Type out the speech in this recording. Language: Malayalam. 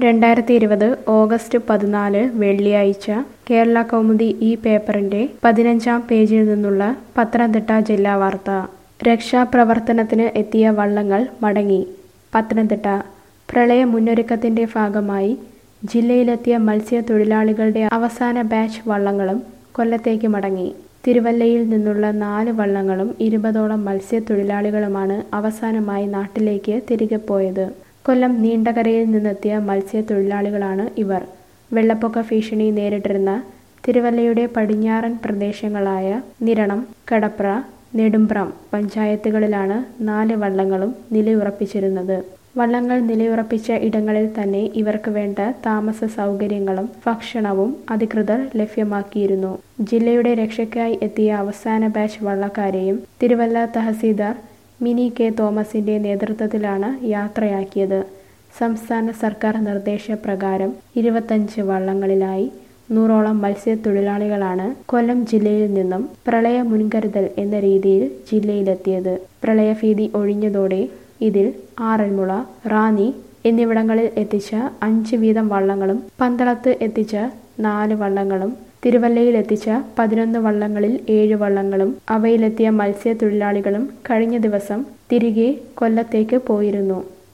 രണ്ടായിരത്തി ഇരുപത് ഓഗസ്റ്റ് പതിനാല് വെള്ളിയാഴ്ച കേരള കൗമുദി ഈ പേപ്പറിന്റെ പതിനഞ്ചാം പേജിൽ നിന്നുള്ള പത്തനംതിട്ട ജില്ലാ വാർത്ത രക്ഷാപ്രവർത്തനത്തിന് എത്തിയ വള്ളങ്ങൾ മടങ്ങി പത്തനംതിട്ട പ്രളയ മുന്നൊരുക്കത്തിന്റെ ഭാഗമായി ജില്ലയിലെത്തിയ മത്സ്യത്തൊഴിലാളികളുടെ അവസാന ബാച്ച് വള്ളങ്ങളും കൊല്ലത്തേക്ക് മടങ്ങി തിരുവല്ലയിൽ നിന്നുള്ള നാല് വള്ളങ്ങളും ഇരുപതോളം മത്സ്യത്തൊഴിലാളികളുമാണ് അവസാനമായി നാട്ടിലേക്ക് തിരികെ പോയത് കൊല്ലം നീണ്ടകരയിൽ നിന്നെത്തിയ മത്സ്യത്തൊഴിലാളികളാണ് ഇവർ വെള്ളപ്പൊക്ക ഭീഷണി നേരിട്ടിരുന്ന തിരുവല്ലയുടെ പടിഞ്ഞാറൻ പ്രദേശങ്ങളായ നിരണം കടപ്ര നെടുമ്പ്രം പഞ്ചായത്തുകളിലാണ് നാല് വള്ളങ്ങളും നിലയുറപ്പിച്ചിരുന്നത് വള്ളങ്ങൾ നിലയുറപ്പിച്ച ഇടങ്ങളിൽ തന്നെ ഇവർക്ക് വേണ്ട താമസ സൗകര്യങ്ങളും ഭക്ഷണവും അധികൃതർ ലഭ്യമാക്കിയിരുന്നു ജില്ലയുടെ രക്ഷയ്ക്കായി എത്തിയ അവസാന ബാച്ച് വള്ളക്കാരെയും തിരുവല്ല തഹസീൽദാർ മിനി കെ തോമസിന്റെ നേതൃത്വത്തിലാണ് യാത്രയാക്കിയത് സംസ്ഥാന സർക്കാർ നിർദ്ദേശപ്രകാരം ഇരുപത്തഞ്ച് വള്ളങ്ങളിലായി നൂറോളം മത്സ്യത്തൊഴിലാളികളാണ് കൊല്ലം ജില്ലയിൽ നിന്നും പ്രളയ മുൻകരുതൽ എന്ന രീതിയിൽ ജില്ലയിലെത്തിയത് പ്രളയഭീതി ഒഴിഞ്ഞതോടെ ഇതിൽ ആറന്മുള റാന്നി എന്നിവിടങ്ങളിൽ എത്തിച്ച അഞ്ച് വീതം വള്ളങ്ങളും പന്തളത്ത് എത്തിച്ച നാല് വള്ളങ്ങളും തിരുവല്ലയിൽ എത്തിച്ച പതിനൊന്ന് വള്ളങ്ങളിൽ ഏഴ് വള്ളങ്ങളും അവയിലെത്തിയ മത്സ്യത്തൊഴിലാളികളും കഴിഞ്ഞ ദിവസം തിരികെ കൊല്ലത്തേക്ക് പോയിരുന്നു